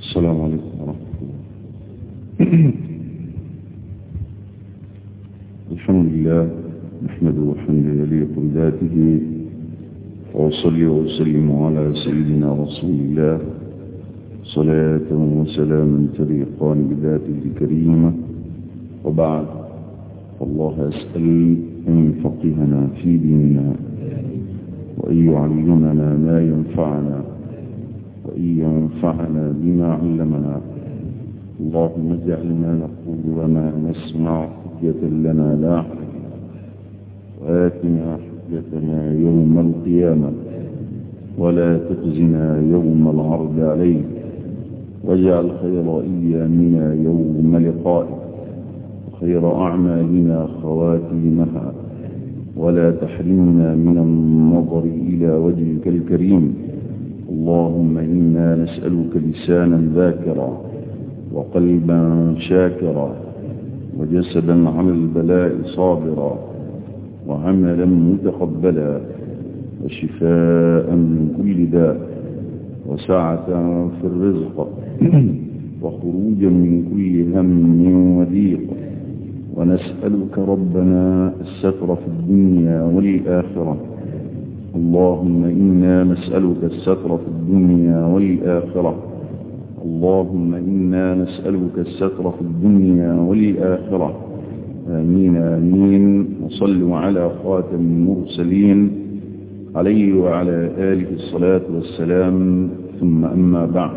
السلام عليكم ورحمة الله الحمد لله نحمده حمد يليق بذاته وأصلي وأسلم على سيدنا رسول الله صلاة وسلاما تليقان بذاته الكريمة وبعد فالله أسأل أن يفقهنا في ديننا وأن يعلمنا ما ينفعنا وأن ينفعنا بما علمنا اللهم اجعل ما نقول وما نسمع حجة لنا لا حجة وآتنا حجتنا يوم القيامة ولا تخزنا يوم العرض عليك واجعل خير أيامنا يوم لقائك وخير أعمالنا خواتيمها ولا تحرمنا من النظر إلى وجهك الكريم اللهم إنا نسألك لسانا ذاكرا وقلبا شاكرا وجسدا على البلاء صابرا وعملا متقبلا وشفاء من كل داء وسعة في الرزق وخروجا من كل هم وضيق ونسألك ربنا الستر في الدنيا والآخرة اللهم إنا نسألك الستر في الدنيا والآخرة اللهم إنا نسألك الستر في الدنيا والآخرة آمين آمين وصلوا على خاتم المرسلين عليه وعلى آله الصلاة والسلام ثم أما بعد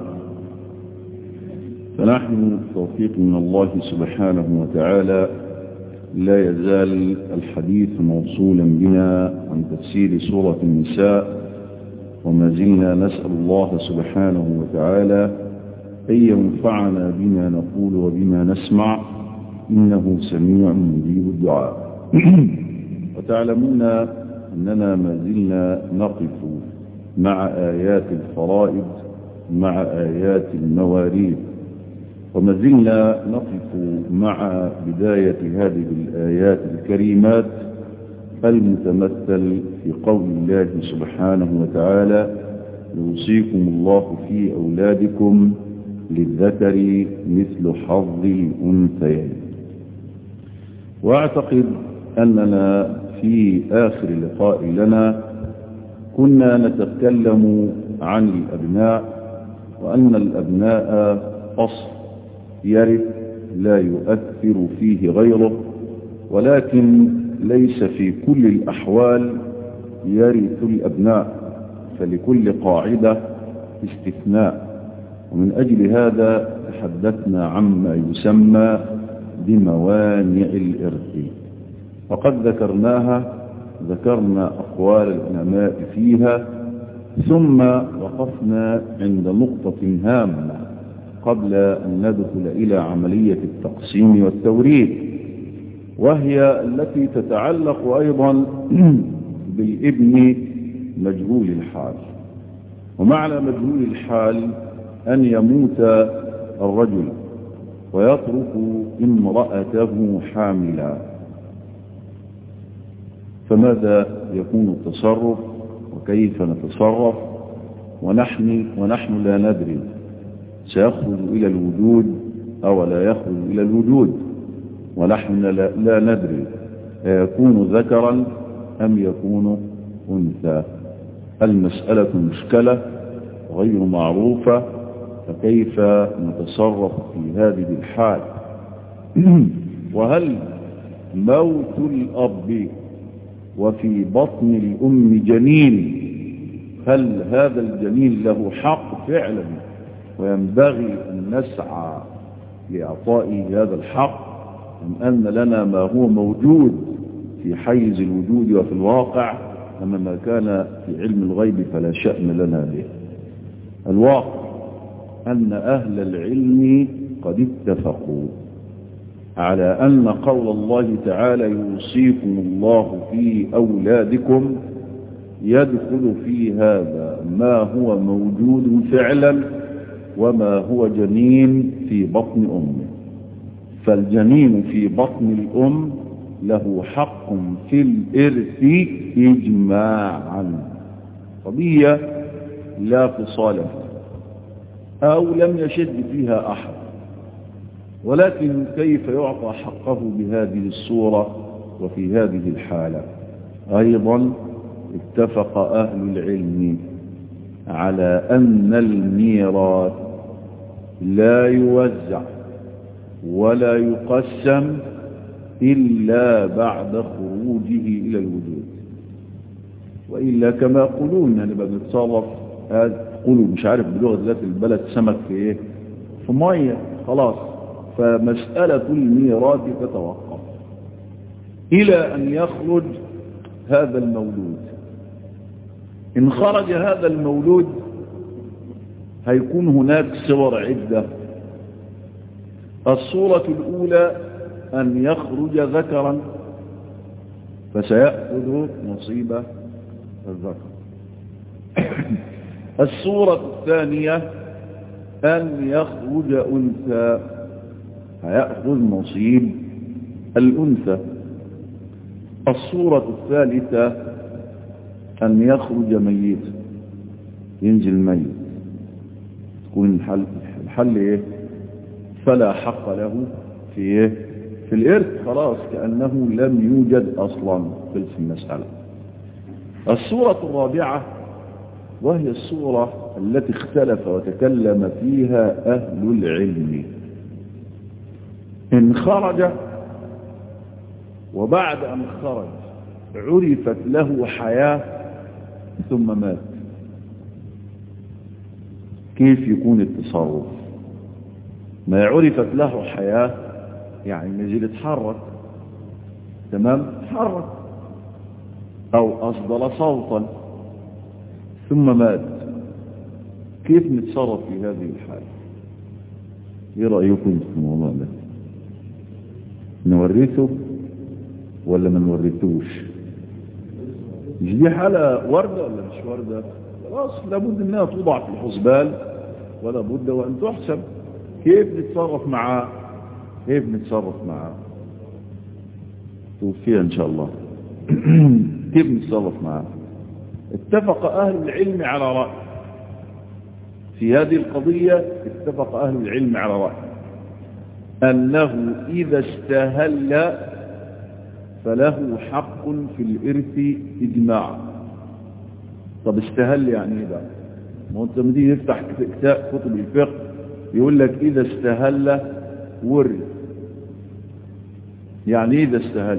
فنحن توفيق من الله سبحانه وتعالى لا يزال الحديث موصولا بنا عن تفسير سورة النساء وما زلنا نسأل الله سبحانه وتعالى أن ينفعنا بما نقول وبما نسمع إنه سميع مجيب الدعاء وتعلمون أننا ما زلنا نقف مع آيات الفرائض مع آيات المواريث وما زلنا نقف مع بداية هذه الآيات الكريمات المتمثل في قول الله سبحانه وتعالى يوصيكم الله في أولادكم للذكر مثل حظ الأنثيين وأعتقد أننا في آخر لقاء لنا كنا نتكلم عن الأبناء وأن الأبناء أصل يرث لا يؤثر فيه غيره ولكن ليس في كل الأحوال يرث الأبناء فلكل قاعدة استثناء ومن أجل هذا تحدثنا عما يسمى بموانع الإرث وقد ذكرناها ذكرنا أقوال العلماء فيها ثم وقفنا عند نقطة هامة قبل أن ندخل إلى عملية التقسيم والتوريد وهي التي تتعلق أيضا بالابن مجهول الحال ومعنى مجهول الحال أن يموت الرجل ويترك امرأته حاملا فماذا يكون التصرف وكيف نتصرف ونحن, ونحن لا ندري سيخرج إلى الوجود أو لا يخرج إلى الوجود ونحن لا, لا ندري يكون ذكرا أم يكون أنثى المسألة مشكلة غير معروفة فكيف نتصرف في هذه الحال وهل موت الأب وفي بطن الأم جنين هل هذا الجنين له حق فعلا وينبغي أن نسعى لإعطائه هذا الحق أم أن لنا ما هو موجود في حيز الوجود وفي الواقع أما ما كان في علم الغيب فلا شأن لنا به الواقع أن أهل العلم قد اتفقوا على أن قول الله تعالى يوصيكم الله في أولادكم يدخل في هذا ما هو موجود فعلا وما هو جنين في بطن أمه فالجنين في بطن الأم له حق في الإرث إجماعا قضية لا فصال فيها أو لم يشد فيها أحد ولكن كيف يعطى حقه بهذه الصورة وفي هذه الحالة أيضا اتفق أهل العلم على أن الميراث لا يوزع ولا يقسم إلا بعد خروجه إلى الوجود وإلا كما يقولون يعني بنتصرف قولوا مش عارف بلغة ذات البلد سمك في ايه في مية خلاص فمسألة الميراث تتوقف إلى أن يخرج هذا المولود إن خرج هذا المولود هيكون هناك صور عدة الصورة الأولى أن يخرج ذكرا فسيأخذ نصيب الذكر الصورة الثانية أن يخرج أنثى فيأخذ نصيب الأنثى الصورة الثالثة أن يخرج ميت ينزل ميت تكون الحل, الحل إيه فلا حق له في إيه في الإرث خلاص كأنه لم يوجد أصلا في المسألة الصورة الرابعة وهي الصورة التي اختلف وتكلم فيها أهل العلم إن خرج وبعد أن خرج عرفت له حياة ثم مات كيف يكون التصرف ما عرفت له حياة يعني نزل اتحرك تمام اتحرك او اصدر صوتا ثم مات كيف نتصرف في هذه الحالة ايه رأيكم في الموضوع ده نورثه ولا ما نورثوش مش دي حالة وردة ولا مش وردة خلاص لابد انها توضع في الحسبان ولا بد وان تحسب كيف نتصرف معاه كيف نتصرف معاه توفيها ان شاء الله كيف نتصرف معاه اتفق اهل العلم على رأي في هذه القضية اتفق اهل العلم على رأي انه اذا استهل فله حق في الارث اجماعا طب استهل يعني ايه بقى ما انت لما تيجي تفتح كتاب كتب الفقه يقول لك اذا استهل ورث يعني ايه اذا استهل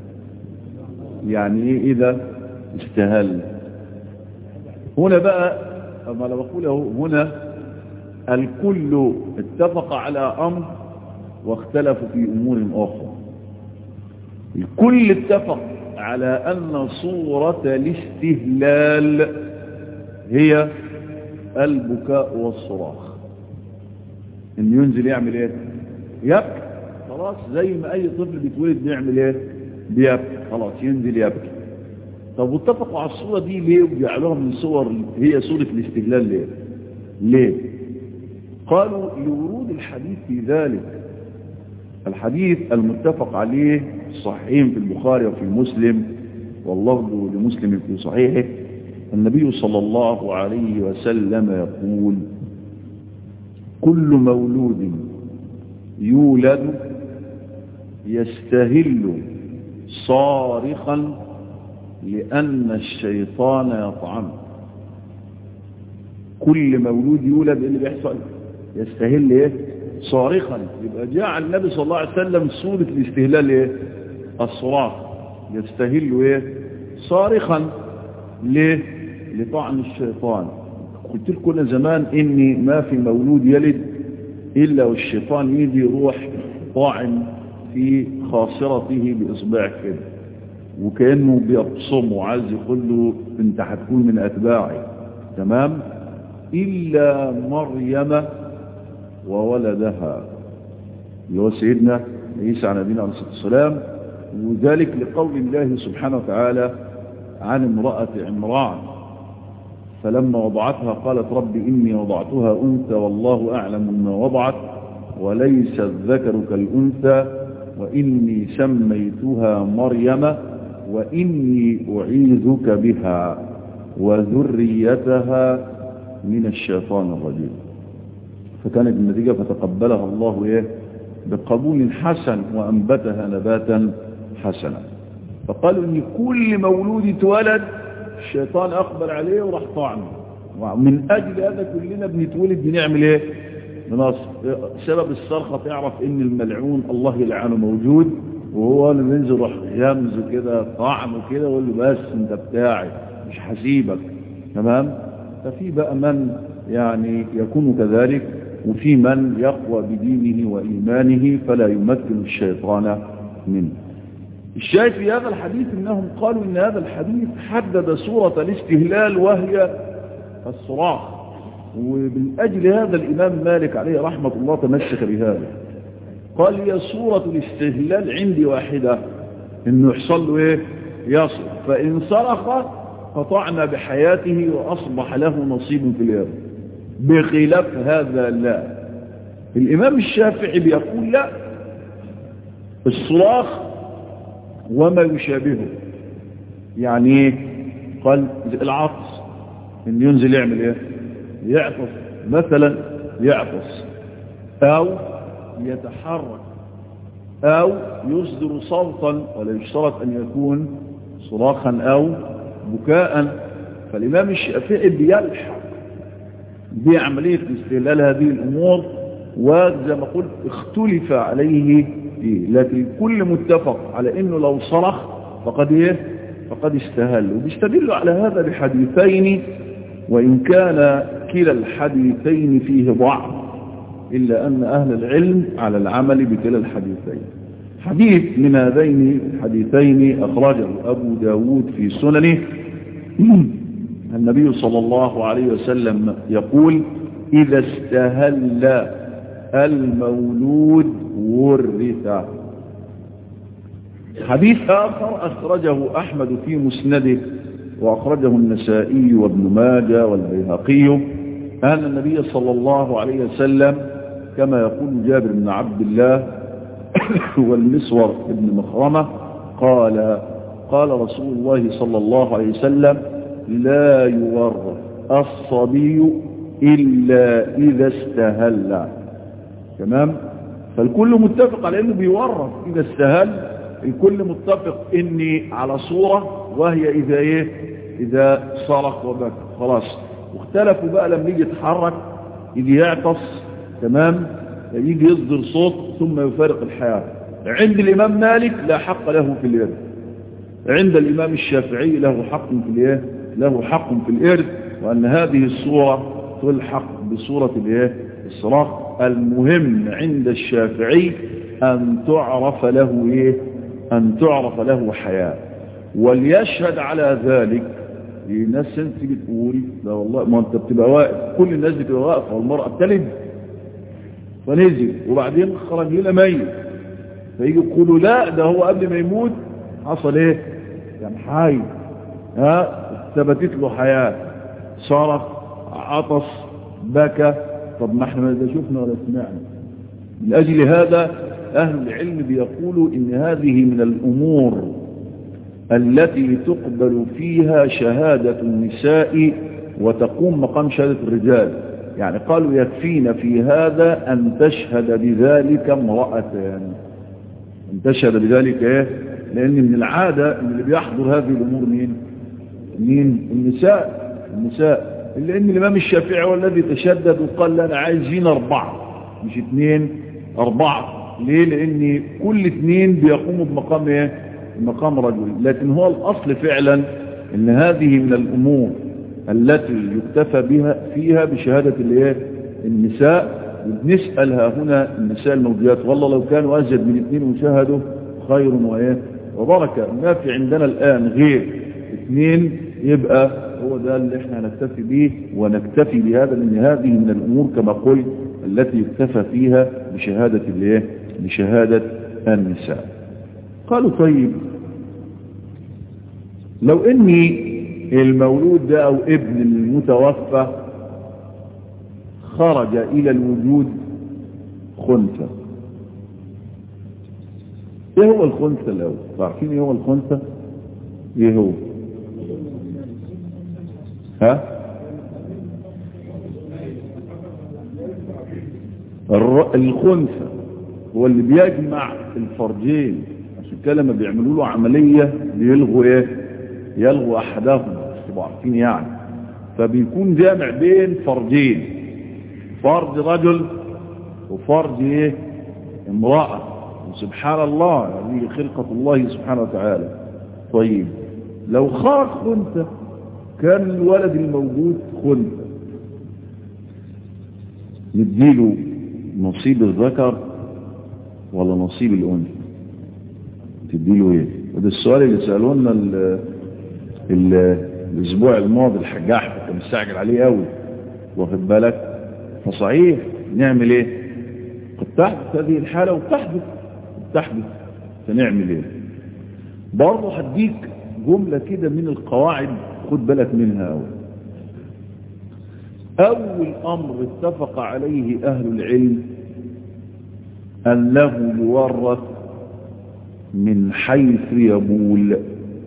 يعني ايه اذا استهل هنا بقى اما لو بقوله هنا الكل اتفق على امر واختلفوا في امور اخرى الكل اتفق على ان صورة الاستهلال هي البكاء والصراخ ان ينزل يعمل ايه يبكي خلاص زي ما اي طفل بيتولد بيعمل ايه بيبكي خلاص ينزل يبكي طب واتفقوا على الصورة دي ليه وجعلوها من صور هي صورة الاستهلال ليه ليه قالوا لورود الحديث في ذلك الحديث المتفق عليه صحيح في البخاري وفي مسلم واللفظ لمسلم في صحيحه النبي صلى الله عليه وسلم يقول كل مولود يولد يستهل صارخا لأن الشيطان يطعمه كل مولود يولد اللي بيحصل يستهل ايه صارخا يبقى جاء النبي صلى الله عليه وسلم صورة الاستهلال ايه الصراخ يستهل ايه صارخا ليه لطعن الشيطان قلت لكم زمان اني ما في مولود يلد الا والشيطان يجي يروح طاعن في خاصرته باصبعه كده وكانه بيبصم وعايز يقول له انت هتكون من اتباعي تمام الا مريم وولدها اللي هو سيدنا عيسى على نبينا عليه الصلاه والسلام وذلك لقول الله سبحانه وتعالى عن امرأة عمران فلما وضعتها قالت رب إني وضعتها أنثى والله أعلم ما وضعت وليس الذكر كالأنثى وإني سميتها مريم وإني أعيذك بها وذريتها من الشيطان الرجيم فكانت النتيجة فتقبلها الله إيه بقبول حسن وأنبتها نباتا حسنا فقالوا إن كل مولود اتولد الشيطان أقبل عليه وراح طعنه ومن أجل هذا كلنا بنتولد بنعمل إيه بنصر سبب الصرخة تعرف إن الملعون الله يلعنه موجود وهو اللي بينزل راح يمز كده طعنه كده ويقول له بس انت بتاعي مش هسيبك تمام ففي بقى من يعني يكون كذلك وفي من يقوى بدينه وإيمانه فلا يمكن الشيطان منه الشاهد في هذا الحديث انهم قالوا ان هذا الحديث حدد صورة الاستهلال وهي الصراخ ومن اجل هذا الامام مالك عليه رحمة الله تمسك بهذا قال هي صورة الاستهلال عندي واحدة انه يحصل له ايه يصل فان صرخ قطعنا بحياته واصبح له نصيب في الارض بخلاف هذا لا الامام الشافعي بيقول لا الصراخ وما يشابهه يعني ايه قال العطس ان ينزل يعمل ايه يعطس مثلا يعطس او يتحرك او يصدر صوتا ولا يشترط ان يكون صراخا او بكاء فالامام الشافعي بيلحق بعملية استهلال هذه الامور وزي ما قلت اختلف عليه فيه لكن الكل متفق على انه لو صرخ فقد ايه فقد استهل وبيستدلوا على هذا بحديثين وان كان كلا الحديثين فيه ضعف الا ان اهل العلم على العمل بكلا الحديثين حديث من هذين الحديثين اخرجه ابو داود في سننه النبي صلى الله عليه وسلم يقول اذا استهل المولود ورث حديث آخر أخرجه أحمد في مسنده وأخرجه النسائي وابن ماجه والبيهقي أن النبي صلى الله عليه وسلم كما يقول جابر بن عبد الله والمسور بن مخرمة قال قال رسول الله صلى الله عليه وسلم لا يورث الصبي إلا إذا استهل تمام فالكل متفق على انه بيورث اذا استهل الكل متفق اني على صورة وهي اذا ايه اذا صرخ وبكى خلاص واختلفوا بقى لما يجي يتحرك يجي يعطس تمام يجي يصدر صوت ثم يفارق الحياة عند الامام مالك لا حق له في الارث عند الامام الشافعي له حق في الايه له حق في الارث وان هذه الصورة تلحق بصورة الايه الصراخ المهم عند الشافعي أن تعرف له إيه أن تعرف له حياة وليشهد على ذلك الناس انت بتقول لا والله ما انت بتبقى واقف كل الناس بتبقى واقفه والمرأة بتلد فنزل وبعدين خرج لنا ميت فيجي يقولوا لا ده هو قبل ما يموت حصل ايه كان حي ها ثبتت له حياة صرخ عطس بكى طب ما احنا ما شفنا ولا سمعنا من أجل هذا أهل العلم بيقولوا إن هذه من الأمور التي تقبل فيها شهادة النساء وتقوم مقام شهادة الرجال يعني قالوا يكفينا في هذا أن تشهد بذلك امرأتان أن تشهد بذلك إيه لأن من العادة إن اللي بيحضر هذه الأمور مين مين النساء النساء لأن الإمام الشافعي هو الذي تشدد وقال لا أنا عايزين أربعة مش اثنين أربعة ليه لأن كل اثنين بيقوموا بمقام إيه مقام رجل لكن هو الأصل فعلا أن هذه من الأمور التي يكتفى بها فيها بشهادة الايه النساء وبنسأل ها هنا النساء الموجودات والله لو كانوا أزيد من اثنين وشاهدوا خير وإيه وبركة ما في عندنا الآن غير اثنين يبقى هو ده اللي احنا هنكتفي به ونكتفي بهذا لان هذه من الامور كما قلت التي يكتفى فيها بشهادة الايه بشهادة النساء قالوا طيب لو اني المولود ده او ابن المتوفى خرج الى الوجود خنثى ايه هو الخنثى الاول عارفين ايه هو الخنثى ايه هو ها الخنثى هو اللي بيجمع الفرجين عشان كده لما بيعملوا له عملية بيلغوا ايه يلغوا احدهم تبقوا عارفين يعني فبيكون جامع بين فرجين فرج رجل وفرج ايه امرأة وسبحان الله هذه خلقة الله سبحانه وتعالى طيب لو خرج خنثى كان الولد الموجود خنثى نديله نصيب الذكر ولا نصيب الأنثى تديله ايه وده السؤال اللي سألوه لنا الاسبوع الماضي الحاج احمد كان مستعجل عليه قوي واخد بالك فصحيح نعمل ايه قد تحدث هذه الحالة وتحدث تحدث فنعمل ايه برضه هديك جملة كده من القواعد خد بالك منها قوي أول أمر اتفق عليه أهل العلم أنه يورث من حيث يبول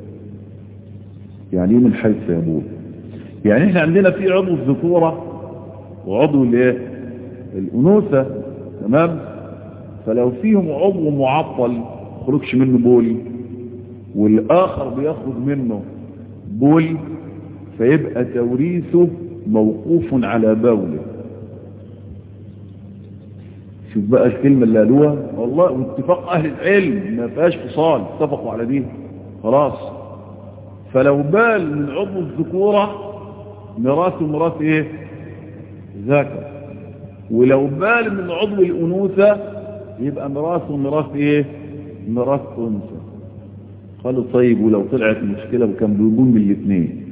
يعني ايه من حيث يبول يعني احنا عندنا في عضو الذكورة وعضو الايه الأنوثة تمام فلو فيهم عضو معطل خرجش منه بول والآخر بيخرج منه بول فيبقى توريثه موقوف على بوله شوف بقى الكلمة اللي قالوها والله واتفاق أهل العلم ما فيهاش فصال اتفقوا على دي خلاص فلو بال من عضو الذكورة ميراثه ميراث ايه ذكر ولو بال من عضو الأنوثة يبقى ميراثه ميراث ايه ميراث أنثى قالوا طيب ولو طلعت المشكلة وكان بيقوم بالاثنين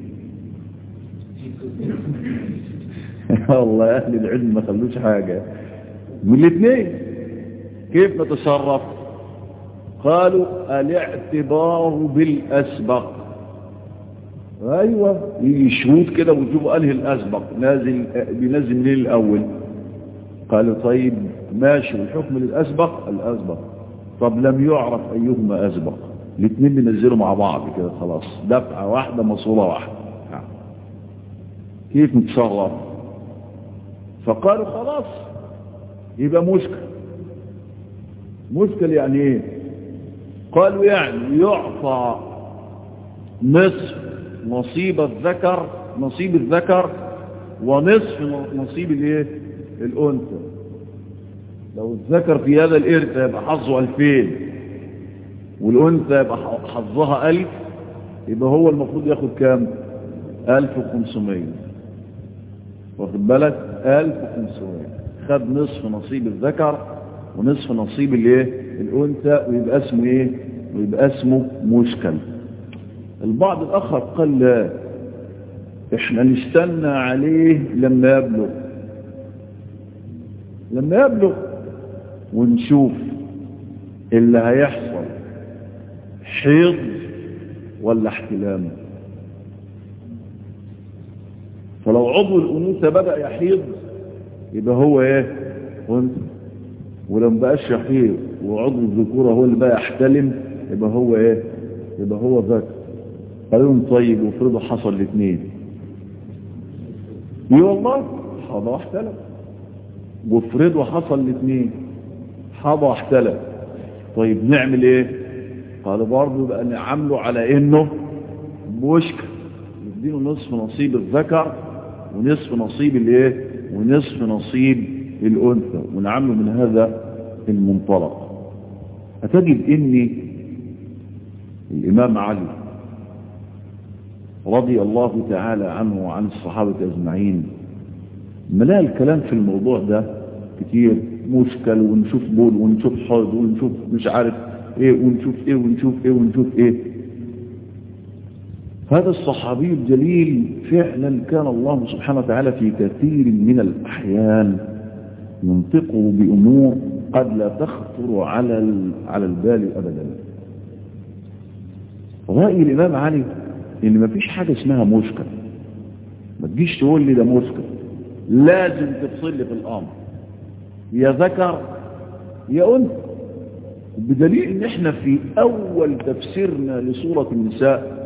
والله أهل العلم ما خلوش حاجة من الاثنين كيف نتصرف قالوا الاعتبار بالأسبق ايوه يجي شهود كده ويشوفوا انهي الاسبق نازل بينزل منين الاول قالوا طيب ماشي والحكم للاسبق الاسبق طب لم يعرف ايهما اسبق الاثنين بينزلوا مع بعض كده خلاص دفعه واحده مصوره واحده كيف نتصرف فقالوا خلاص يبقى مشكل مشكل يعني ايه قالوا يعني يعطى نصف نصيب الذكر نصيب الذكر ونصف نصيب الايه الانثى لو الذكر في هذا الارث يبقى حظه 2000 والانثى يبقى حظها 1000 يبقى هو المفروض ياخد كام 1500 واخد بالك 1500 خد نصف نصيب الذكر ونصف نصيب الايه الانثى ويبقى اسمه ايه ويبقى اسمه مشكل البعض الاخر قال لا احنا نستنى عليه لما يبلغ لما يبلغ ونشوف اللي هيحصل حيض ولا احتلام فلو عضو الانوثه بدا يحيض يبقى هو ايه انثى ولو مبقاش يحيض وعضو الذكوره هو اللي بقى يحتلم يبقى هو ايه يبقى هو ذكر قالوا لهم طيب وافرضوا حصل الاثنين اي والله حظى واحتلم وافرضوا حصل الاثنين حظى واحتلم طيب نعمل ايه قالوا برضه يبقى نعمله على انه مشكل نديله نصف نصيب الذكر ونصف نصيب الايه ونصف نصيب الانثى ونعمله من هذا المنطلق هتجد ان الامام علي رضي الله تعالى عنه وعن الصحابة أجمعين ملاقي الكلام في الموضوع ده كتير مشكل ونشوف بول ونشوف حوض ونشوف مش عارف ايه ونشوف ايه ونشوف ايه ونشوف ايه هذا الصحابي الجليل فعلا كان الله سبحانه وتعالى في كثير من الأحيان ينطقه بأمور قد لا تخطر على على البال أبدا رأي الإمام علي ان مفيش حاجة اسمها مشكل ما تجيش تقول لي ده مشكل لازم تفصل لي في الامر يا ذكر يا انثى بدليل ان احنا في اول تفسيرنا لسورة النساء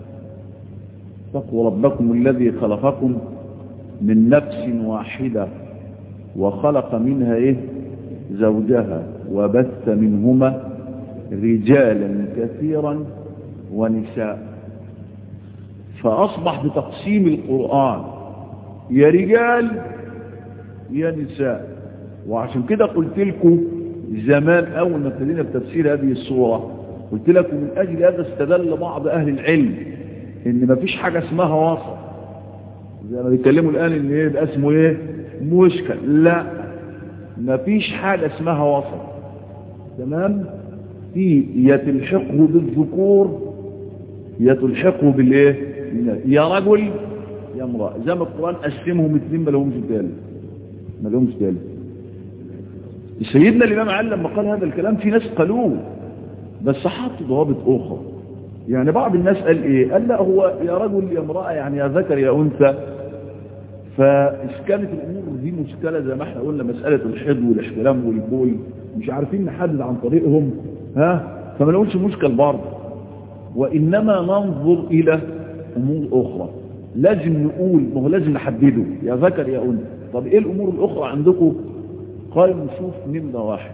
اتقوا ربكم الذي خلقكم من نفس واحدة وخلق منها ايه زوجها وبث منهما رجالا كثيرا ونساء فأصبح بتقسيم القرآن يا رجال يا نساء وعشان كده قلت لكم زمان أول ما ابتدينا بتفسير هذه الصورة قلت لكم من أجل هذا استدل بعض أهل العلم إن ما فيش حاجة اسمها وسط زي ما بيتكلموا الآن إن إيه ده اسمه إيه مشكل لا ما فيش حاجة اسمها وسط تمام في يتلحقه بالذكور يتلحقه بالايه يا رجل يا امرأة زي ما القرآن قسمهم اثنين ما لهمش ثالث ما لهمش ثالث سيدنا الإمام علي لما قال هذا الكلام في ناس قالوه بس حط ضوابط أخرى يعني بعض الناس قال إيه قال لا هو يا رجل يا امرأة يعني يا ذكر يا أنثى فإشكالة الأمور دي مشكلة زي ما احنا قلنا مسألة الحض والاحتلام والبول مش عارفين نحدد عن طريقهم ها فما نقولش مشكل برضه وإنما ننظر إلى أمور أخرى لازم نقول ما هو لازم نحدده يا ذكر يا أنثى طب إيه الأمور الأخرى عندكم قال نشوف نمرة واحد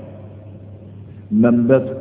منبته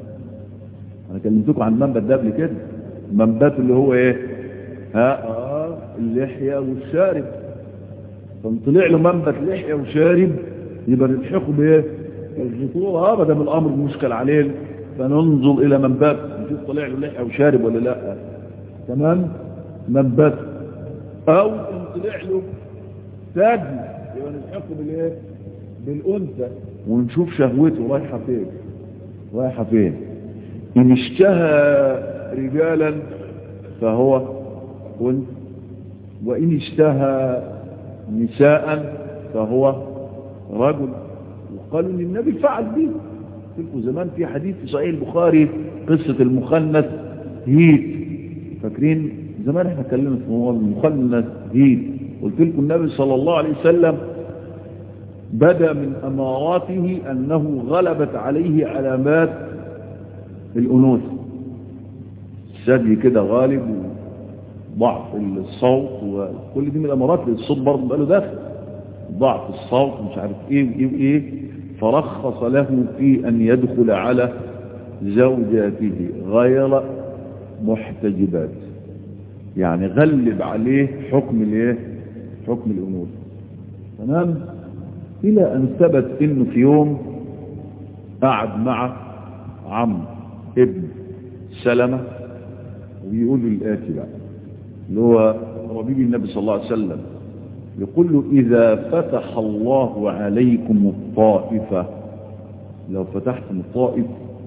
أنا كلمتكم عن المنبت ده قبل كده منبته اللي هو إيه ها آه اللحية والشارب فنطلع له منبت لحية وشارب يبقى نلحقه بإيه الذكور ابدا من الامر مشكل عليه فننظر الى منبت نشوف طلع له لحيه وشارب ولا لا تمام منبت او ان طلع له تاج يبقى نلحقه بالايه بالانثى ونشوف شهوته رايحه فين رايحه فين ان اشتهى رجالا فهو انثى وان اشتهى نساء فهو رجل وقالوا ان النبي فعل به لكم زمان في حديث في صحيح البخاري قصة المخنث هيت فاكرين زمان احنا اتكلمنا في موضوع المخنث هيت قلت لكم النبي صلى الله عليه وسلم بدا من اماراته انه غلبت عليه علامات الانوثه الثدي كده غالب وضعف الصوت وكل دي من الامارات الصوت برضه بقى له داخل ضعف الصوت مش عارف ايه وايه وايه فرخص له في ان يدخل على زوجاته غير محتجبات يعني غلب عليه حكم الايه حكم الانوثه تمام الى ان ثبت انه في يوم قعد مع عم ابن سلمة وبيقول له الآتي بقى اللي هو ربيب النبي صلى الله عليه وسلم يقول له إذا فتح الله عليكم الطائفة لو فتحتم الطائف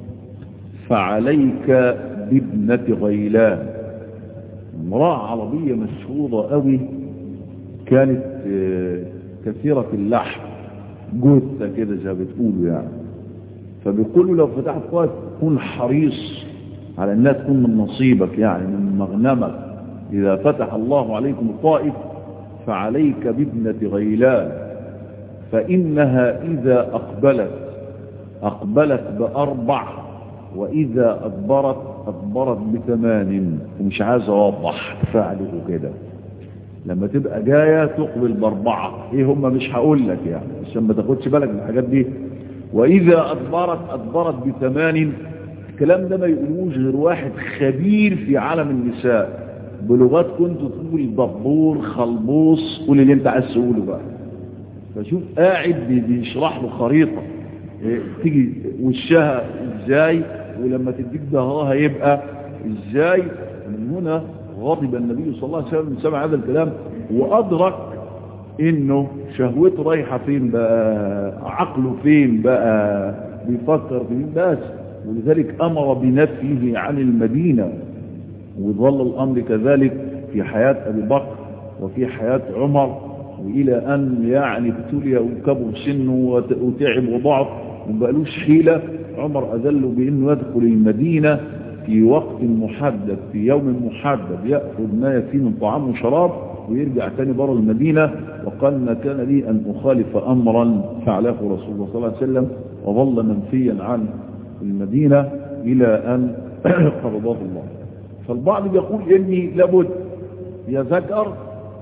فعليك بابنة غيلان امرأة عربية مشهورة قوي كانت كثيرة اللحم جثة كده زي ما بتقولوا يعني فبيقولوا لو فتحت الطائف كن حريص على انها تكون من نصيبك يعني من مغنمك إذا فتح الله عليكم الطائف فعليك بابنة غيلان فإنها إذا أقبلت أقبلت بأربع وإذا أدبرت أدبرت بثمان ومش عايز أوضح فعله كده لما تبقى جاية تقبل بأربعة إيه هم مش هقول لك يعني عشان ما تاخدش بالك من الحاجات دي وإذا أدبرت أدبرت بثمان الكلام ده ما يقولوش غير واحد خبير في عالم النساء بلغات كنت تقول دبور خلبوص قول اللي انت عايز تقوله بقى فشوف قاعد بيشرح له خريطة إيه تيجي وشها ازاي ولما تديك ظهرها يبقى ازاي من هنا غضب النبي صلى الله عليه وسلم سمع هذا الكلام وادرك انه شهوته رايحة فين بقى عقله فين بقى بيفكر فين بس ولذلك امر بنفيه عن المدينة وظل الأمر كذلك في حياة أبي بكر وفي حياة عمر وإلى أن يعني ابتلي وكبر سنه وتعب وضعف ومبقالوش حيلة عمر أذله بأنه يدخل المدينة في وقت محدد في يوم محدد يأخذ ما يكفي من طعام وشراب ويرجع تاني بره المدينة وقال ما كان لي أن أخالف أمرا فعله رسول الله صلى الله عليه وسلم وظل منفيا عن المدينة إلى أن قبضه الله فالبعض بيقول اني لابد يا ذكر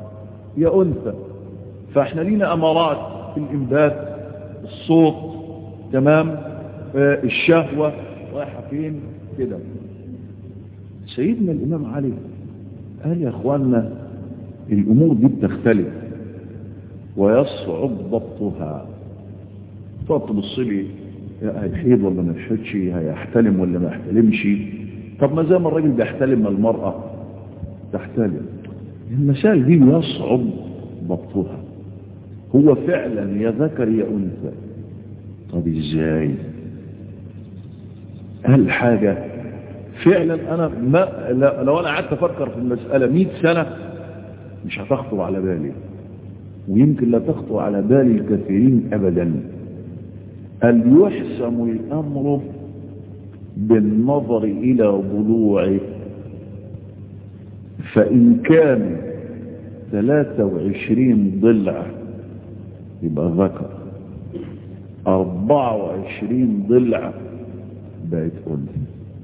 يا انثى فاحنا لينا امارات في الانبات الصوت تمام آه الشهوة رايحة فين كده سيدنا الإمام علي قال يا أخواننا الأمور دي بتختلف ويصعب ضبطها تقعد تبص لي هيحيد ولا ما يحيدش هيحتلم ولا ما يحتلمش طب ما زي ما الراجل بيحتلم المرأة تحتلم المسائل دي يصعب ضبطها هو فعلا يا ذكر يا أنثى طب ازاي هل حاجة فعلا انا ما لو انا قعدت افكر في المسألة 100 سنة مش هتخطر على بالي ويمكن لا تخطر على بال الكثيرين ابدا هل يحسم الامر بالنظر الى ضلوعه فان كان 23 ضلع يبقى ذكر 24 ضلع بقت أنثى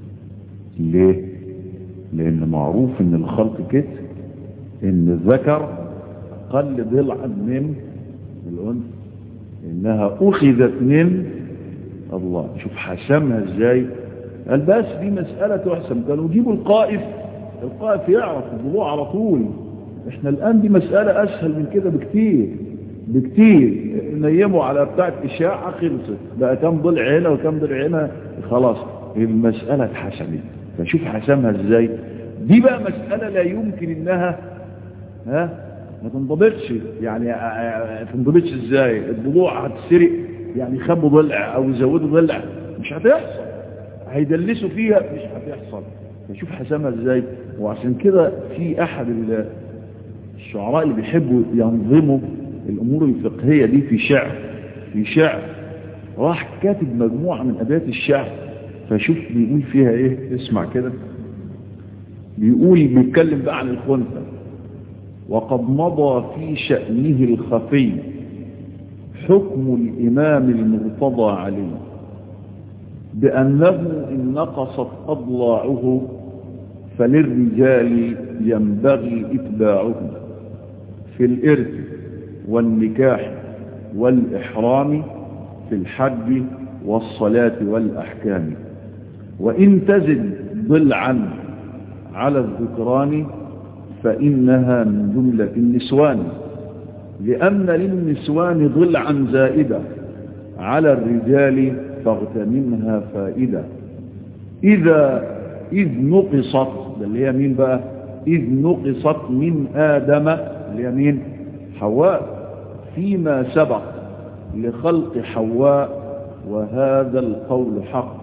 ليه لان معروف ان الخلق كده ان الذكر اقل ضلعا من الانثى انها اخذت من الله شوف حسمها ازاي قال بس دي مسألة تحسم كانوا يجيبوا القائف القائف يعرف الضلوع على طول احنا الان دي مسألة اسهل من كده بكتير بكتير نيموا على بتاعة اشاعة خلصت بقى كم ضلع هنا وكم ضلع هنا خلاص المسألة اتحسمت فشوف حسمها ازاي دي بقى مسألة لا يمكن انها ها ما تنضبطش يعني تنضبطش ازاي الضلوع هتسرق يعني يخبوا ضلع او يزودوا ضلع مش هتحصل هيدلسوا فيها مش هتحصل فشوف حسمها ازاي وعشان كده في احد الشعراء اللي بيحبوا ينظموا الامور الفقهية دي في شعر في شعر راح كاتب مجموعة من ابيات الشعر فشوف بيقول فيها ايه اسمع كده بيقول بيتكلم بقى عن الخنثى وقد مضى في شأنه الخفي حكم الإمام المرتضى عليه بأنه إن نقصت أضلاعه فللرجال ينبغي إتباعه في الإرث والنكاح والإحرام في الحج والصلاة والأحكام وإن تزد ضلعا على الذكران فإنها من جملة النسوان لأن للنسوان ضلعا زائدة على الرجال فاغتنمها فائدة إذا إذ نقصت اللي هي مين بقى إذ نقصت من آدم اللي هي مين حواء فيما سبق لخلق حواء وهذا القول حق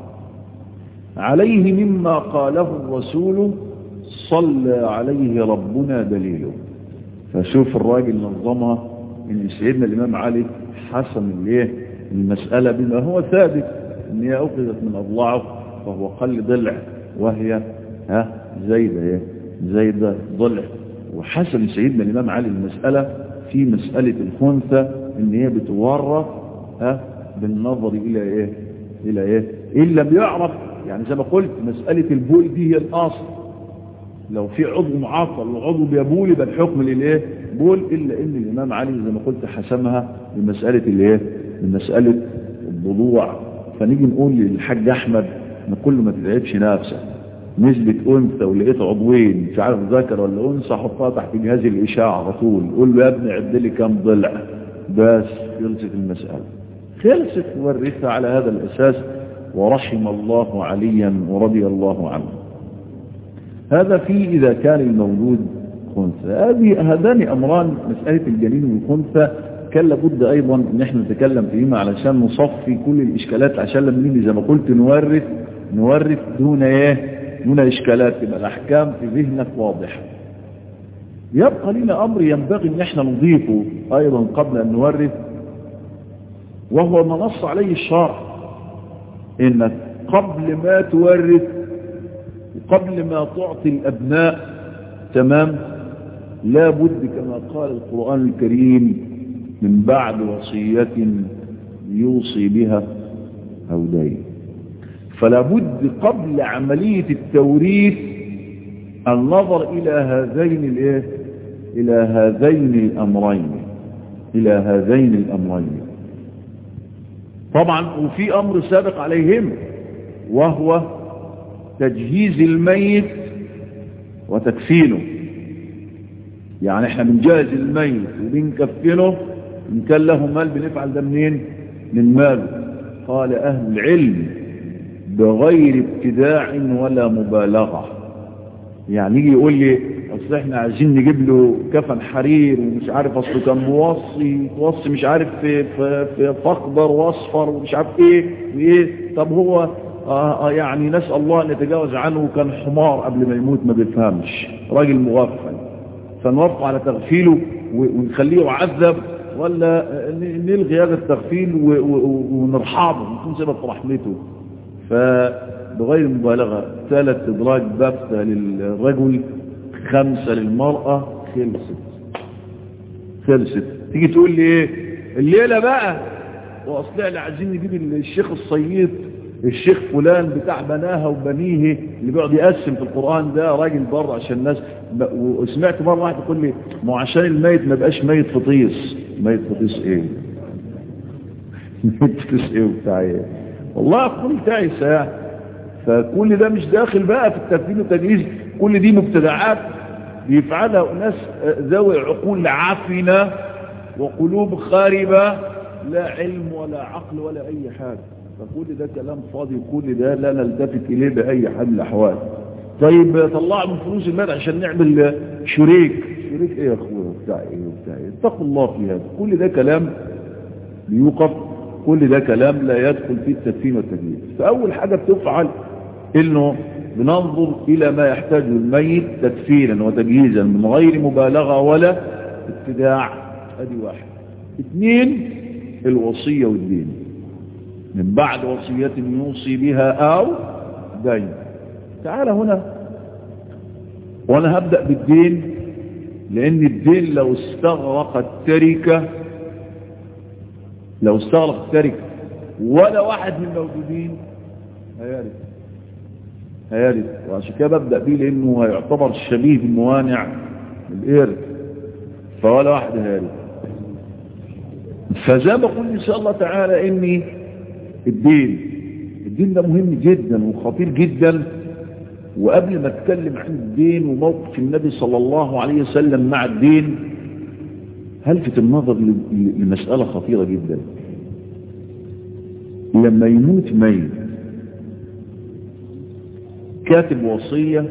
عليه مما قاله الرسول صلى عليه ربنا دليله فشوف الراجل نظمها ان سيدنا الامام علي حسم الايه المسألة بما هو ثابت ان هي اخذت من اضلاعه فهو قل ضلع وهي ها زايدة ايه زايدة ضلع وحسم سيدنا الامام علي المسألة في مسألة الخنثى ان هي بتورث ها بالنظر الى ايه الى ايه ان لم يعرف يعني زي ما قلت مسألة البول دي هي الاصل لو في عضو معطل وعضو بيبول يبقى الحكم للايه بول الا ان الامام علي زي ما قلت حسمها بمساله الايه بمساله الضلوع فنيجي نقول للحاج احمد ان كل ما تتعبش نفسك نسبة انثى ولقيت عضوين مش عارف ذكر ولا انثى حطها تحت جهاز الاشاعة على طول قول له يا ابني عد لي كام ضلع بس خلصت المسألة خلصت ورثها على هذا الاساس ورحم الله عليا ورضي الله عنه هذا في إذا كان المولود خنثى هذه هذان أمران مسألة الجنين والخنثى كان لابد أيضا أن احنا نتكلم فيهما علشان نصفي كل الإشكالات عشان لما نيجي زي ما قلت نورث نورث دون إيه دون إشكالات تبقى الأحكام في ذهنك واضحة يبقى لنا أمر ينبغي أن احنا نضيفه أيضا قبل أن نورث وهو ما نص عليه الشرع إنك قبل ما تورث قبل ما تعطي الأبناء تمام لا بد كما قال القرآن الكريم من بعد وصية يوصي بها أو دين فلا بد قبل عملية التوريث النظر إلى هذين الإيه؟ إلى هذين الأمرين إلى هذين الأمرين طبعا وفي أمر سابق عليهم وهو تجهيز الميت وتكفينه يعني احنا بنجهز الميت وبنكفنه إن كان له مال بنفعل ده منين من ماله قال أهل العلم بغير ابتداع ولا مبالغة يعني يجي يقول لي اصل احنا عايزين نجيب له كفن حرير ومش عارف اصله كان موصي توصي مش عارف في في في اخضر واصفر ومش عارف ايه وايه طب هو آه يعني نسال الله ان يتجاوز عنه كان حمار قبل ما يموت ما بيفهمش راجل مغفل فنوافق على تغفيله ونخليه يعذب ولا نلغي هذا التغفيل ونرحمه ونكون سبب في رحمته فبغير مبالغة ثلاث إدراج بافتة للرجل خمسة للمرأة خلصت خلصت تيجي تقول لي ايه الليلة بقى واصل احنا عايزين نجيب الشيخ الصييط الشيخ فلان بتاع بناها وبنيه اللي بيقعد يقسم في القرآن ده راجل بره عشان الناس وسمعت مرة واحد يقول لي ما عشان الميت ما بقاش ميت فطيس ميت فطيس ايه ميت فطيس ايه وبتاع ايه والله كل تعيس يعني فكل ده مش داخل بقى في التكفين والتجهيز كل دي مبتدعات بيفعلها أناس ذوي عقول عافنة وقلوب خاربة لا علم ولا عقل ولا أي حاجة فكل ده كلام فاضي وكل ده لا نلتفت إليه بأي حال من الأحوال طيب طلع من فلوس المال عشان نعمل شريك شريك ايه يا اخويا بتاع ايه وبتاع ايه اتقوا الله في هذا كل ده كلام بيوقف كل ده كلام لا يدخل في التدفين والتجهيز فأول حاجة بتفعل انه بننظر الى ما يحتاجه الميت تدفينا وتجهيزا من غير مبالغة ولا ابتداع ادي واحد اثنين الوصية والدين من بعد وصية يوصي بها او دين تعال هنا وانا هبدأ بالدين لان الدين لو استغرق التركة لو استغرق التركة ولا واحد من الموجودين هيارث هيارث وعشان كده ببدأ بيه لانه هيعتبر شبيه بالموانع الارث فولا واحد هيارث فزي ما قلت ان شاء الله تعالى اني الدين الدين ده مهم جدا وخطير جدا وقبل ما اتكلم عن الدين وموقف النبي صلى الله عليه وسلم مع الدين هلفت النظر لمسألة خطيرة جدا لما يموت ميت كاتب وصية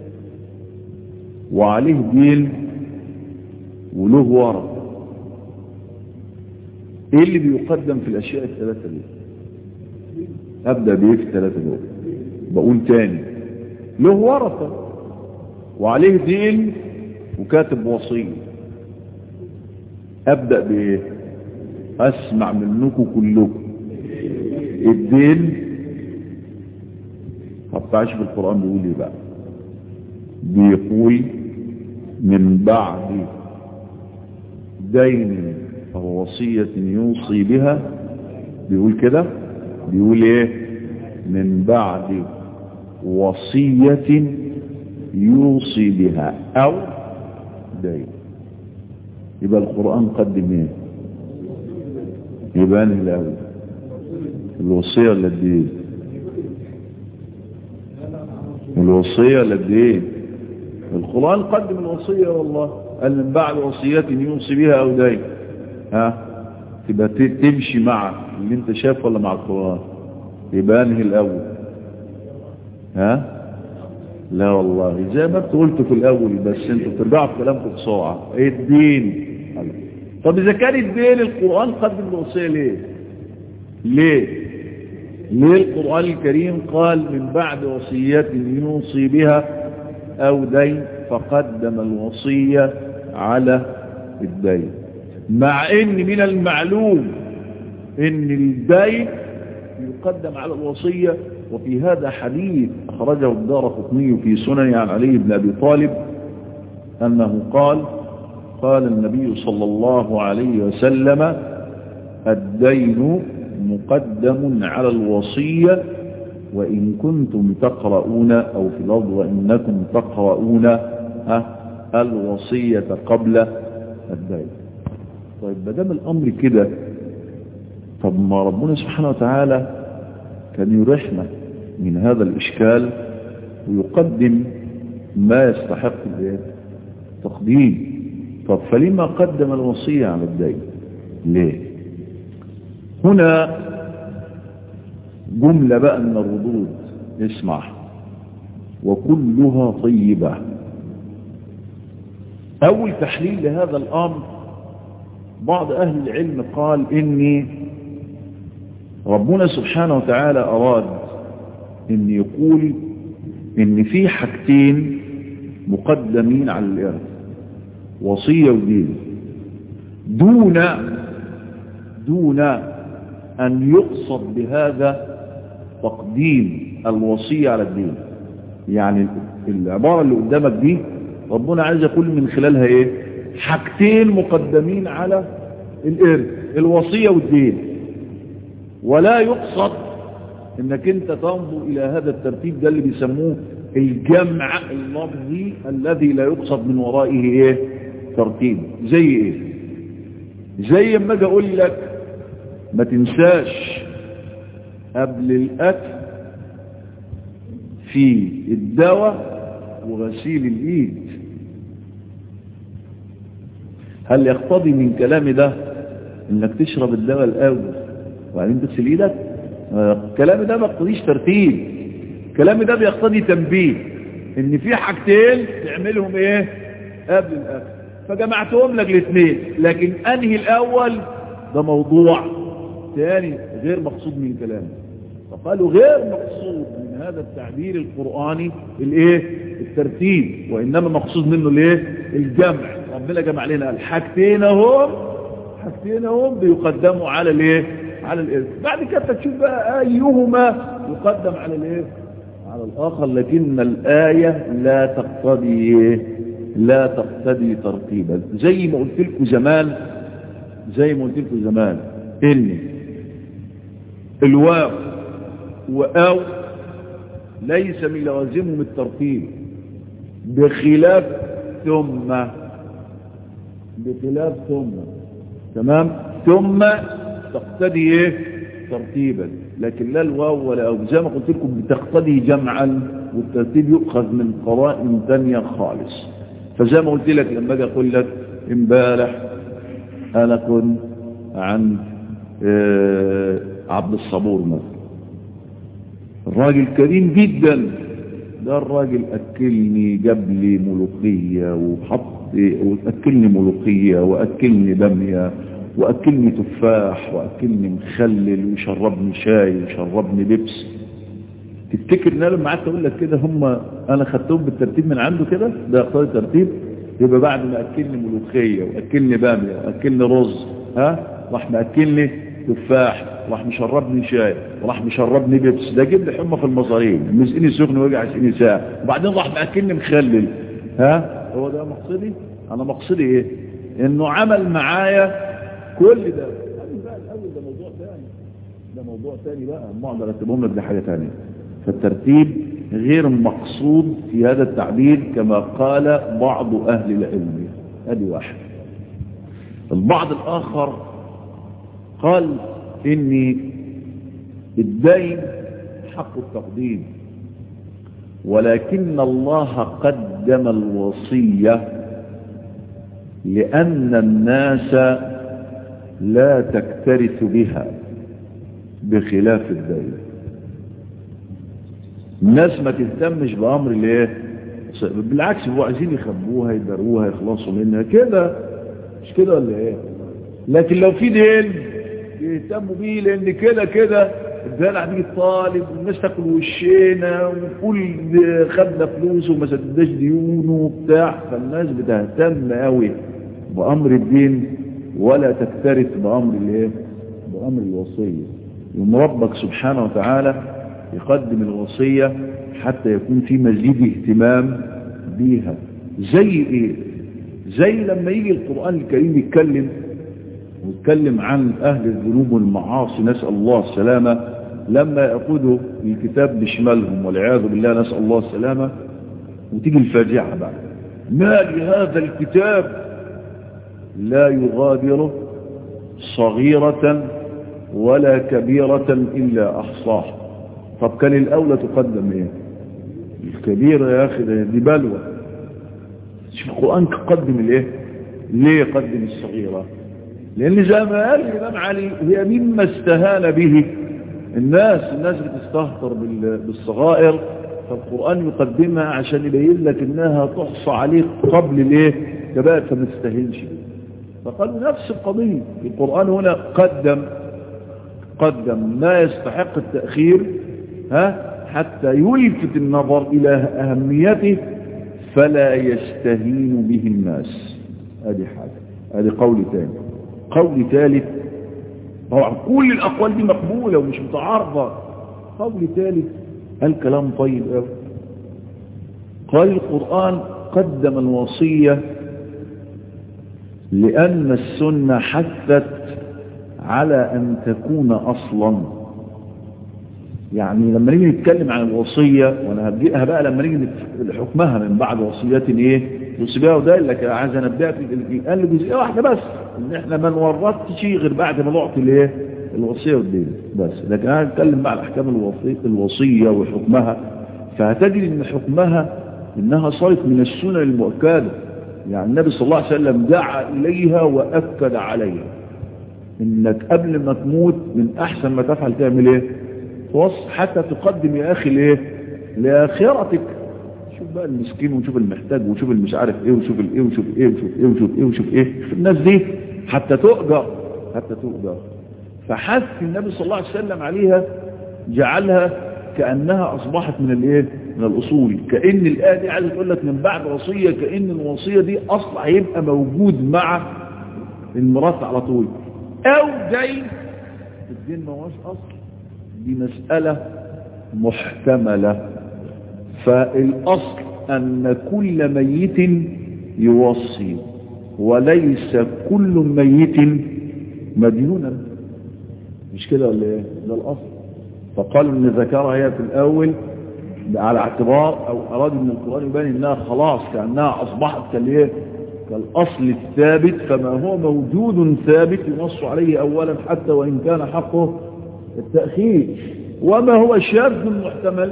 وعليه دين وله ورق ايه اللي بيقدم في الاشياء الثلاثة دي ابدأ بايه في الثلاثة دول بقول تاني له ورثة وعليه دين وكاتب وصية ابدأ بايه اسمع منكم كلكم الدين هبتعش في القرآن بيقول ايه بقى بيقول من بعد دين أو وصية يوصي بها بيقول كده بيقول ايه من بعد وصية يوصي بها او دين يبقى القرآن قدم ايه يبقى انهي الاول الوصية ولا الدين الوصية ولا الدين القرآن قدم الوصية والله قال من بعد وصية يوصي بها او دين ها تبقى تمشي مع اللي انت شايف ولا مع القرآن يبقى انهي الاول ها لا والله زي ما انت قلت في الاول بس انتوا بترجعوا في كلامكم بسرعه ايه الدين طب اذا كان الدين القران قدم الوصيه ليه ليه ليه القران الكريم قال من بعد وصيه يوصي بها او دين فقدم الوصيه على الدين مع ان من المعلوم ان الدين يقدم على الوصيه وفي هذا حديث أخرجه الدار قطني في سنن عن علي بن أبي طالب أنه قال قال النبي صلى الله عليه وسلم الدين مقدم على الوصية وإن كنتم تقرؤون أو في الأرض وإنكم تقرؤون الوصية قبل الدين طيب ما دام الأمر كده طب ما ربنا سبحانه وتعالى كان يرحنا من هذا الإشكال ويقدم ما يستحق تقديم طب فلما قدم الوصية على الدين ليه هنا جملة بقى من الردود اسمع وكلها طيبة أول تحليل لهذا الأمر بعض أهل العلم قال إني ربنا سبحانه وتعالى أراد إن يقول إن في حاجتين مقدمين على الإرث وصية ودين دون دون أن يقصد بهذا تقديم الوصية على الدين يعني العبارة اللي قدامك دي ربنا عايز يقول من خلالها ايه حاجتين مقدمين على الارث الوصية والدين ولا يقصد انك انت تنظر الى هذا الترتيب ده اللي بيسموه الجمع اللفظي الذي لا يقصد من ورائه ايه ترتيب زي ايه زي ما اجي اقول لك ما تنساش قبل الاكل في الدواء وغسيل الايد هل يقتضي من كلامي ده انك تشرب الدواء الاول وبعدين تغسل ايدك كلامي ده ما يقتضيش ترتيب كلامي ده بيقتضي تنبيه ان في حاجتين تعملهم ايه قبل الاكل فجمعتهم لك الاثنين لكن انهي الاول ده موضوع ثاني غير مقصود من كلامي فقالوا غير مقصود من هذا التعبير القرآني الايه الترتيب وانما مقصود منه الايه الجمع ربنا جمع لنا الحاجتين هم حاجتين هم بيقدموا على الايه على الارث بعد كده تشوف بقى ايهما يقدم على الايه على الاخر لكن الايه لا تقتضي لا تقتضي ترتيبا زي ما قلت لكم زمان زي ما قلت لكم زمان ان الواو واو ليس من لوازمهم الترتيب بخلاف ثم بخلاف ثم تمام ثم تقتضي ايه ترتيبا لكن لا الواو ولا او زي ما قلت لكم بتقتضي جمعا والترتيب يؤخذ من قرائن ثانيه خالص فزي ما قلت لك لما اجي اقول لك امبارح انا كنت عند آه عبد الصبور مثلا الراجل كريم جدا ده الراجل اكلني جاب لي ملوخيه وحط واكلني ملوخيه واكلني باميه واكلني تفاح واكلني مخلل ويشربني شاي ويشربني بيبس تفتكر ان انا لما قعدت اقول لك كده هم انا خدتهم بالترتيب من عنده كده ده اختار الترتيب يبقى بعد ما اكلني ملوخيه واكلني باميه واكلني رز ها راح ماكلني تفاح راح مشربني شاي وراح مشربني بيبس ده جيب لي حمى في المصارين مسقيني سخن ويجع سقيني ساعه وبعدين راح ماكلني مخلل ها هو ده مقصدي انا مقصدي ايه انه عمل معايا كل ده بقى الاول ده موضوع ثاني ده موضوع ثاني بقى ما اقدر ارتبهم لك دي حاجه ثانيه فالترتيب غير مقصود في هذا التعبير كما قال بعض اهل العلم ادي واحد البعض الاخر قال ان الدين حق التقديم ولكن الله قدم الوصية لأن الناس لا تكترث بها بخلاف الدين الناس ما تهتمش بأمر الايه بالعكس هو عايزين يخبوها يدروها يخلصوا منها كده مش كده ولا ايه لكن لو في دين يهتموا بيه لان كده كده الدلع دي طالب والناس تاكل وشينا وكل خدنا فلوس وما سددناش ديونه وبتاع فالناس بتهتم قوي بامر الدين ولا تكترث بامر الايه بامر الوصيه يوم ربك سبحانه وتعالى يقدم الوصيه حتى يكون في مزيد اهتمام بيها زي ايه زي لما يجي القران الكريم يتكلم ويتكلم عن أهل الذنوب والمعاصي نسأل الله السلامة لما يأخذوا الكتاب بشمالهم والعياذ بالله نسأل الله السلامة وتيجي الفاجعة بقى ما لهذا الكتاب لا يغادر صغيرة ولا كبيرة إلا أحصاها طب كان الأولى تقدم إيه الكبيرة يا أخي دي بلوى شوف القرآن قدم الإيه ليه قدم الصغيرة لأن زي ما قال الإمام علي هي مما استهان به الناس الناس بتستهتر بالصغائر فالقرآن يقدمها عشان يبين لك انها تحصى عليك قبل الايه كبائر فما تستهينش فقالوا نفس القضية القرآن هنا قدم قدم ما يستحق التأخير ها حتى يلفت النظر إلى أهميته فلا يستهين به الناس هذه حاجة هذه قول ثاني قول ثالث طبعا كل الأقوال دي مقبولة ومش متعارضة قول ثالث الكلام طيب قوي قال القرآن قدم الوصية لأن السنة حثت على أن تكون أصلا يعني لما نيجي نتكلم عن الوصية وأنا هبدأها بقى لما نيجي حكمها من بعد وصيات إيه يوصي وده لك عايز أنبهك قال لي جزئية واحدة بس إن إحنا ما نورطش شيء غير بعد ما نعطي الإيه الوصية والدين بس لكن أنا هتكلم بقى على أحكام الوصية, الوصية وحكمها فهتجد إن حكمها إنها صارت من السنن المؤكدة يعني النبي صلى الله عليه وسلم دعا إليها وأكد عليها إنك قبل ما تموت من أحسن ما تفعل تعمل إيه توص حتى تقدم يا أخي لإيه لآخرتك شوف بقى المسكين وشوف المحتاج وشوف المش عارف إيه وشوف الإيه وشوف إيه وشوف إيه وشوف إيه وشوف إيه شوف الناس دي حتى تؤجر حتى تؤجر فحث النبي صلى الله عليه وسلم عليها جعلها كأنها أصبحت من الايه من الأصول كأن الآية دي عايزة تقول لك من بعد وصية كأن الوصية دي أصلا هيبقى موجود مع المرات على طول أو دين الدين ما هوش أصل دي مسألة محتملة فالأصل أن كل ميت يوصي وليس كل ميت مديونا مش كده ولا ايه ده الاصل فقالوا ان ذكرها هي في الاول على اعتبار او اراد من القرآن يبين انها خلاص كأنها اصبحت كالايه كالاصل الثابت فما هو موجود ثابت ينص عليه اولا حتى وان كان حقه التأخير وما هو شاذ محتمل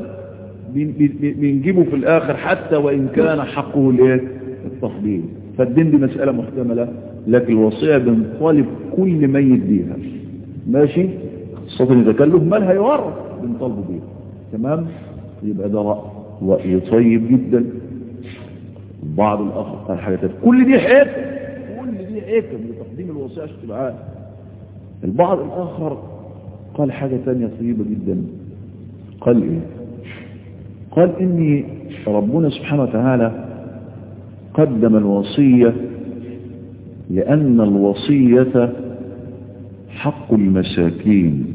بنجيبه في الاخر حتى وان كان حقه الايه التفضيل فالدين دي مسألة محتملة لكن الوصية بنطالب كل ميت بيها ماشي خاصة إذا كان له مال هيورث بنطالبه بيها تمام يبقى ده رأي طيب جدا بعض الآخر قال حاجة تانية كل دي حكم كل دي حكم لتقديم الوصية عشان تبقى عارف البعض الآخر قال حاجة تانية طيبة جدا قال إيه قال إني ربنا سبحانه وتعالى قدم الوصية لأن الوصية حق المساكين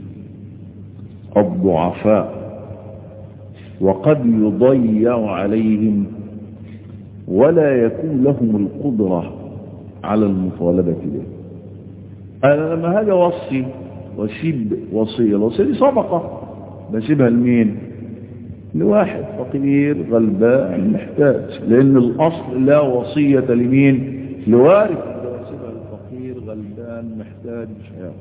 الضعفاء وقد يضيع عليهم ولا يكون لهم القدرة على المطالبة به أنا لما هاجي وصي واسيب وصية الوصية دي صدقة بسيبها لمين لواحد فقير غلبان محتاج لأن الأصل لا وصية لمين لوارث بسيبها للفقير غلبان محتاج مش هيعرف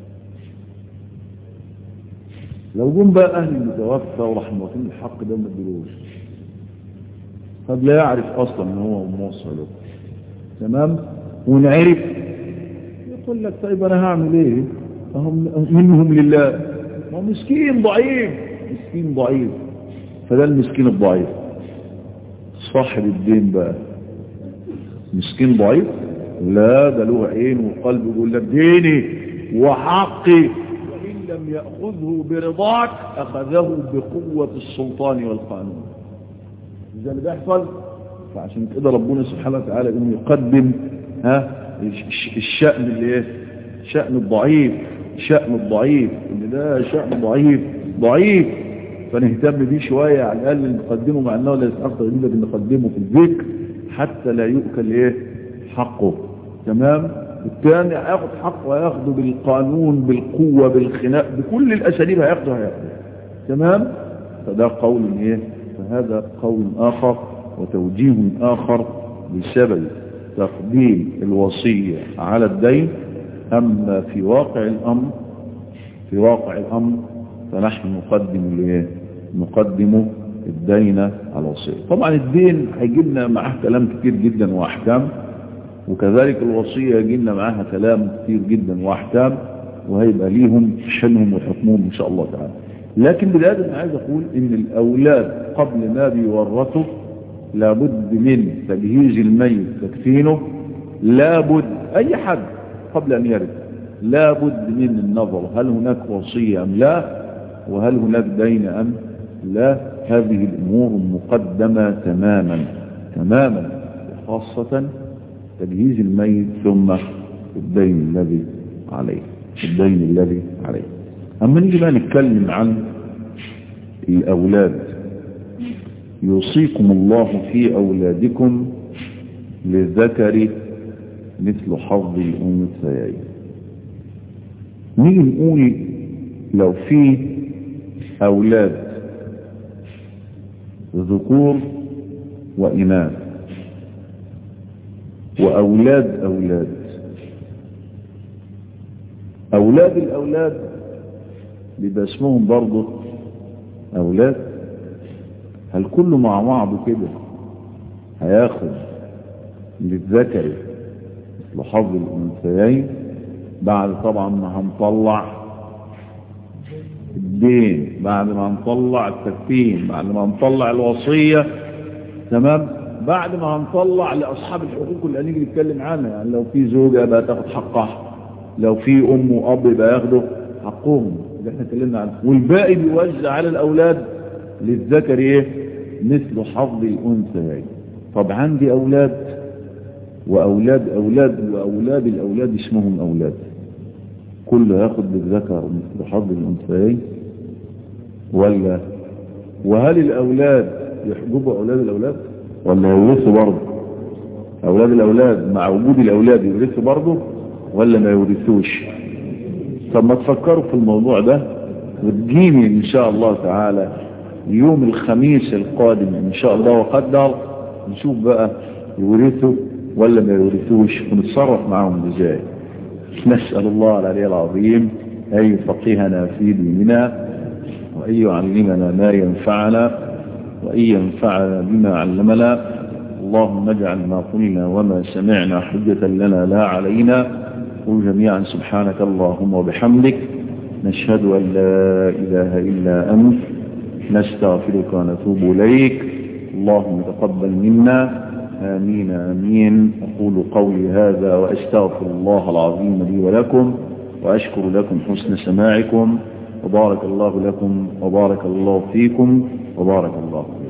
لو جم بقى أهل المتوفى وراح موطين الحق ده ما ادلوش قد لا يعرف أصلا ان هو موصل له تمام ونعرف يقول لك طيب أنا هعمل إيه هم منهم لله هو مسكين ضعيف مسكين ضعيف فده المسكين الضعيف صاحب الدين بقى مسكين ضعيف لا ده له عين وقلب يقول لك ديني وحقي وإن لم يأخذه برضاك أخذه بقوة السلطان والقانون إذا اللي بيحصل فعشان كده ربنا سبحانه وتعالى انه يقدم ها الشأن اللي ايه شأن الضعيف شأن الضعيف ان ده شأن ضعيف ضعيف فنهتم بيه شوية على الأقل نقدمه مع أنه لا يستحق تقديم لكن نقدمه في الذكر حتى لا يؤكل إيه حقه تمام الثاني هياخد حقه هياخده بالقانون بالقوة بالخناق بكل الأساليب هياخده هياخده تمام فده قول إيه فهذا قول آخر وتوجيه آخر بسبب تقديم الوصية على الدين أما في واقع الأمر في واقع الأمر فنحن نقدم الايه نقدم الدين على الوصية طبعا الدين هيجي لنا معاه كلام كتير جدا وأحكام وكذلك الوصية يجي لنا معاها كلام كتير جدا وأحكام وهيبقى ليهم شأنهم وحكمهم إن شاء الله تعالى لكن بداية أنا عايز أقول إن الأولاد قبل ما بيورثوا لابد من تجهيز الميت تكفينه لابد أي حد قبل أن يرث لابد من النظر هل هناك وصية أم لا وهل هناك دين أم لا هذه الأمور مقدمة تماما تماما خاصة تجهيز الميت ثم الدين الذي عليه الدين الذي عليه أما نيجي بقى نتكلم عن الأولاد يوصيكم الله في أولادكم للذكر مثل حظ الأنثيين نيجي نقول لو في أولاد ذكور وإناث وأولاد أولاد أولاد الأولاد بيبقى اسمهم برضه أولاد هل كله مع بعضه كده هياخد للذكر مثل حظ الأنثيين بعد طبعا ما هنطلع الدين بعد ما هنطلع التكفين بعد ما هنطلع الوصية تمام بعد ما هنطلع لأصحاب الحقوق اللي هنيجي نتكلم عنها يعني لو في زوجة بقى تاخد حقها لو في أم وأب يبقى ياخدوا حقهم اللي احنا اتكلمنا عنه والباقي بيوزع على الأولاد للذكر ايه مثل حظ الأنثيين طب عندي أولاد وأولاد أولاد وأولاد الأولاد اسمهم أولاد كله ياخد بالذكر مثل حظ الأنثيين ولا وهل الأولاد يحجبوا أولاد الأولاد ولا يورثوا برضه أولاد الأولاد مع وجود الأولاد يورثوا برضه ولا ما يورثوش طب ما تفكروا في الموضوع ده وتجيني إن شاء الله تعالى يوم الخميس القادم إن شاء الله وقدر نشوف بقى يورثوا ولا ما يورثوش ونتصرف معهم ازاي نسأل الله العلي العظيم أن يفقهنا في ديننا وأن يعلمنا ما ينفعنا وأن ينفعنا بما علمنا اللهم اجعل ما قلنا وما سمعنا حجة لنا لا علينا قل جميعا سبحانك اللهم وبحمدك نشهد أن لا إله إلا أنت نستغفرك ونتوب إليك اللهم تقبل منا آمين آمين أقول قولي هذا وأستغفر الله العظيم لي ولكم وأشكر لكم حسن سماعكم وبارك الله لكم وبارك الله فيكم وبارك الله فيكم